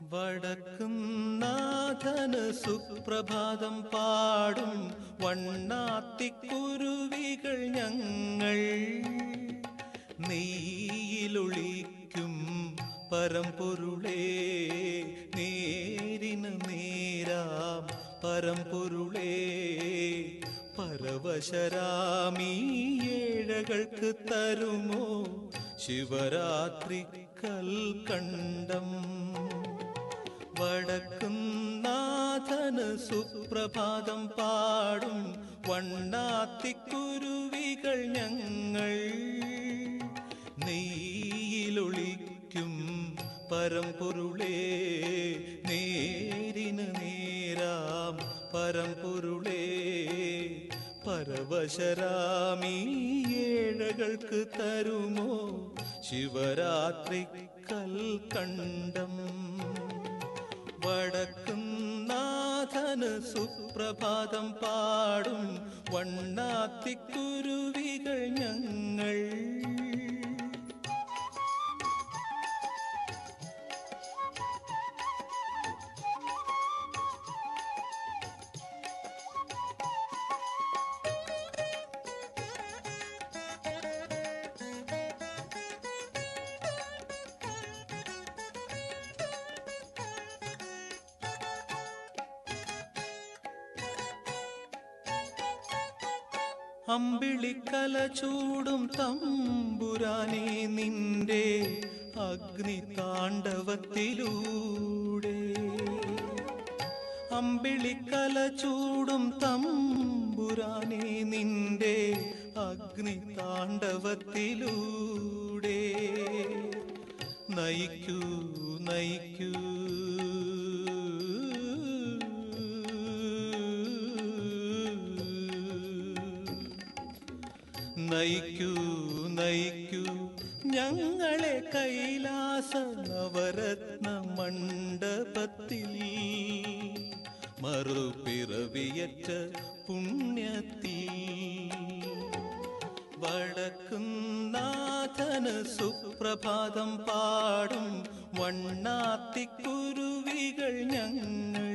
വടക്കും നാഥന് സുപ്രഭാതം പാടും വണ്ണാത്തിക്കുരുവികൾ ഞങ്ങൾ നെയ്യിലൊളിക്കും പരമ്പൊരുളേ നേരിന് നേരാം പരമ്പൊരുളേ പരവശരാമീ ഏഴകൾക്ക് തരുമോ ശിവരാത്രി കൽക്കണ്ടം വടക്കും നാഥന് സുപ്രഭാതം പാടും വണ്ണാത്തിക്കുരുവികൾ ഞങ്ങൾ നെയ്യിലൊളിക്കും പരമ്പൊരുളേ നേരിന് നേരാം പരമ്പൊരുളേ പരവശരാമീ ഏഴകൾക്ക് തരുമോ ശിവരാത്രി കൽക്കണ്ടം വടക്കും നാഥന് സുപ്രഭാതം പാടും വണ്ണാത്തിക്കുരുവികൾ ഞങ്ങൾ അമ്പിളിക്കല ചൂടും തമ്പുരാനെ നിന്റെ അഗ്നി താണ്ഡവത്തിലൂടെ അമ്പിളിക്കല ചൂടും തമ്പുരാനെ നിന്റെ അഗ്നി താണ്ഡവത്തിലൂടെ നയിക്കൂ നയിക്കൂ നയിക്കൂ നയിക്കൂ ഞങ്ങളെ കൈലാസ നവരത്ന മണ്ഡപത്തിൽ മറുപിറവിയറ്റ പുണ്യത്തിൽ വടക്കും നാഥന് സുപ്രഭാതം പാടും വണ്ണാത്തിക്കുരുവികൾ ഞങ്ങൾ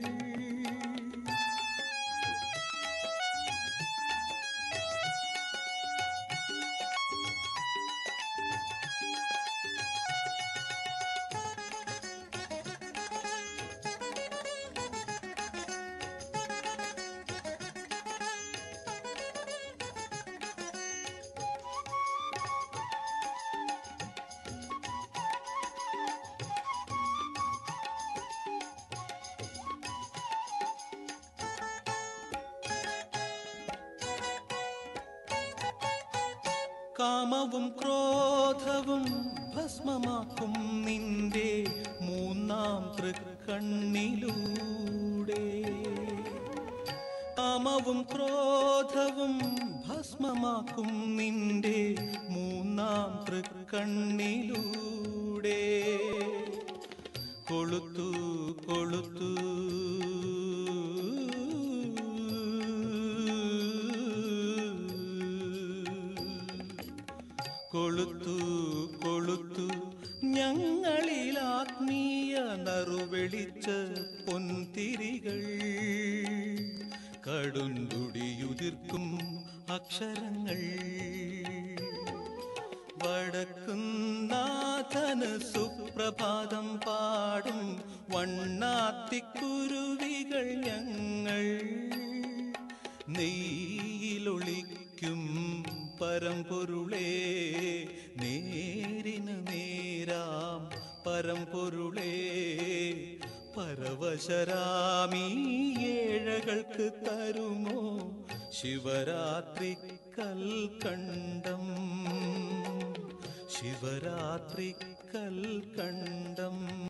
കാമവും ക്രോധവും ഭസ്മമാക്കും നിന്റെ മൂന്നാം തൃക്കണ്ണിലൂടെ കാമവും ക്രോധവും ഭസ്മമാക്കും നിന്റെ മൂന്നാം തൃക്കണ്ണിലൂടെ കൊളുത്തു കൊളുത്തു കൊളുത്തു കൊളുത്തു ഞങ്ങളിൽ ആത്മീയ നറുവെളിച്ച പൊൻതിരികൾ കടുന്തുടിയുതിർക്കും അക്ഷരങ്ങൾ വടക്കും നാഥന് സുപ്രഭാതം പാടും വണ്ണാത്തിക്കുരുവികൾ ഞങ്ങൾ നെയ്യിലൊളിക്കും പരമ്പൊരുളേ നേരിന് നേരാം പരമ്പൊരുളേ പരവശരാമീ ഏഴകൾക്ക് തരുമോ ശിവരാത്രി കൽക്കണ്ടം ശിവരാത്രി കൽക്കണ്ടം